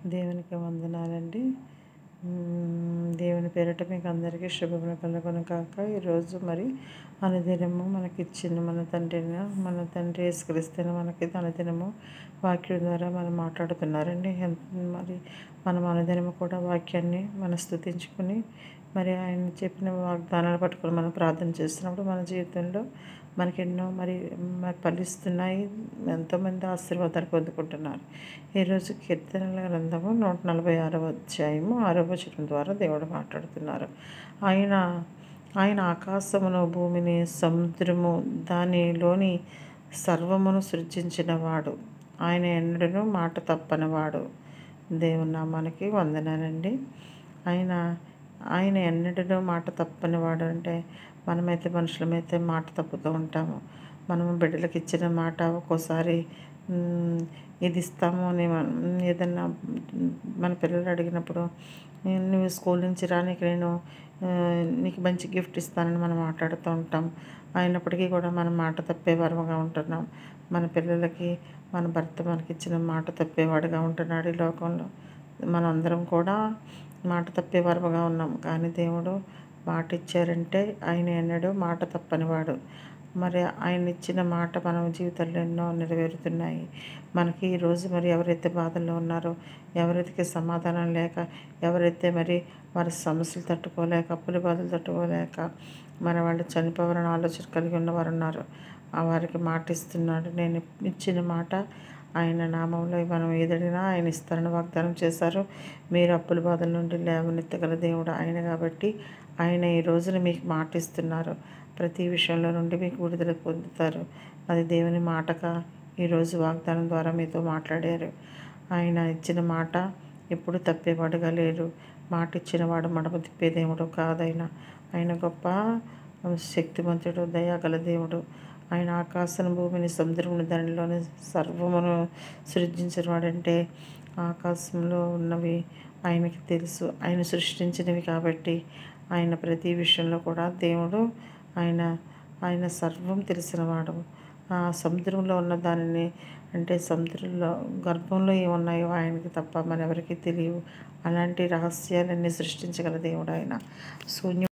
దేవునికి వందనాలండి మ్మ్, దేవుని పేరిట మీకు అందరికీ శుభములు కలుగును కాక ఈరోజు మరి అనుదినము మనకి ఇచ్చిన మన తండ్రిని మన తండ్రి యేసుక్రీస్తుని మనకి అనుదినము వాక్యం ద్వారా మనం మాట్లాడుతున్నారండి ఎంత- మరి మనం అనుదినము కూడా వాక్యాన్ని మనం స్థుతించుకుని మరి ఆయన చెప్పిన వాగ్దానాలు పట్టుకొని మనం ప్రార్థన చేస్తున్నప్పుడు మన జీవితంలో మనకి ఎన్నో మరి మరి ఫలిస్తున్నాయి ఎంతోమంది ఆశీర్వాదాలు పొందుకుంటున్నారు ఈరోజు కీర్తనల గ్రంథము నూట నలభై ఆరవ అధ్యాయము ఆరవ వచనం ద్వారా దేవుడు మాట్లాడుతున్నారు ఆయన ఆయన ఆకాశమును భూమిని సముద్రము దానిలోని సర్వమును సృజించినవాడు ఆయన ఎన్నడూ మాట తప్పనివాడు దేవుని నామానికి వందనాలండి ఆయన ఆయన ఎన్నడూ మాట తప్పనివాడు అంటే మనమైతే మనుషులమైతే మాట తప్పుతూ ఉంటాము మనము బిడ్డలకు ఇచ్చిన మాట ఒక్కోసారి మ్, ఇది ఇస్తాము అని మనం ఏదన్నా మ్, మన పిల్లలు అడిగినప్పుడు "నేను- నువ్వు స్కూల్ నుంచి రానికి నేను ఆ, నీకు మంచి గిఫ్ట్ ఇస్తానని మనం మాట్లాడుతూ ఉంటాం అయినప్పటికీ కూడా మనం మాట తప్పే వరముగా ఉంటున్నాం మన పిల్లలకి మన భర్త మనకి ఇచ్చిన మాట తప్పేవాడుగా ఉంటున్నాడు ఈ లోకంలో మనందరం కూడా మాట తప్పే వరముగా ఉన్నాం కానీ దేవుడు మాట ఇచ్చారంటే ఆయన ఎన్నడూ మాట తప్పనివాడు మరి ఆయన ఇచ్చిన మాట మన జీవితంలో ఎన్నో నెరవేరుతున్నాయి మనకి ఈరోజు మరి ఎవరైతే బాధల్లో ఉన్నారో ఎవరైతే సమాధానం లేక ఎవరైతే మరి వారి సమస్యలు తట్టుకోలేక అప్పుల బాధలు తట్టుకోలేక మన వాళ్ళు చనిపోవాలని ఆలోచన కలిగి ఉన్నవారు ఉన్నారు ఆ వారికి మాట ఇస్తున్నాడు నేను ఇచ్చిన మాట ఆయన నామంలో మనం ఏదడినా ఆయన ఇస్తారని వాగ్దానం చేశారు మీరు అప్పుల బాధల నుండి లేవనెత్తగల దేవుడు ఆయన కాబట్టి ఆయన ఈ రోజున మీకు మాట ఇస్తున్నారు ప్రతి విషయంలో నుండి మీకు విడుదల పొందుతారు అది దేవుని మాటక ఈరోజు వాగ్దానం ద్వారా మీతో మాట్లాడారు ఆయన ఇచ్చిన మాట ఎప్పుడు తప్పేవాడుగా లేరు మాట ఇచ్చిన వాడు మడమ తిప్పే దేవుడు కాదైనా ఆయన గొప్ప శక్తివంతుడు దయాగల దేవుడు ఆయన ఆకాశం భూమిని సముద్రముని దానిలోని సర్వమును సృజించిన వాడంటే ఆకాశంలో ఉన్నవి ఆయనకి తెలుసు ఆయన సృష్టించినవి కాబట్టి ఆయన ప్రతి విషయంలో కూడా దేవుడు ఆయన ఆయన సర్వం తెలిసినవాడు ఆ సముద్రంలో ఉన్న దానిని అంటే సముద్రంలో గర్భంలో ఏమున్నాయో ఆయనకి తప్ప మరెవరికి తెలియవు అలాంటి రహస్యాలన్నీ సృష్టించగల దేవుడు ఆయన శూన్యం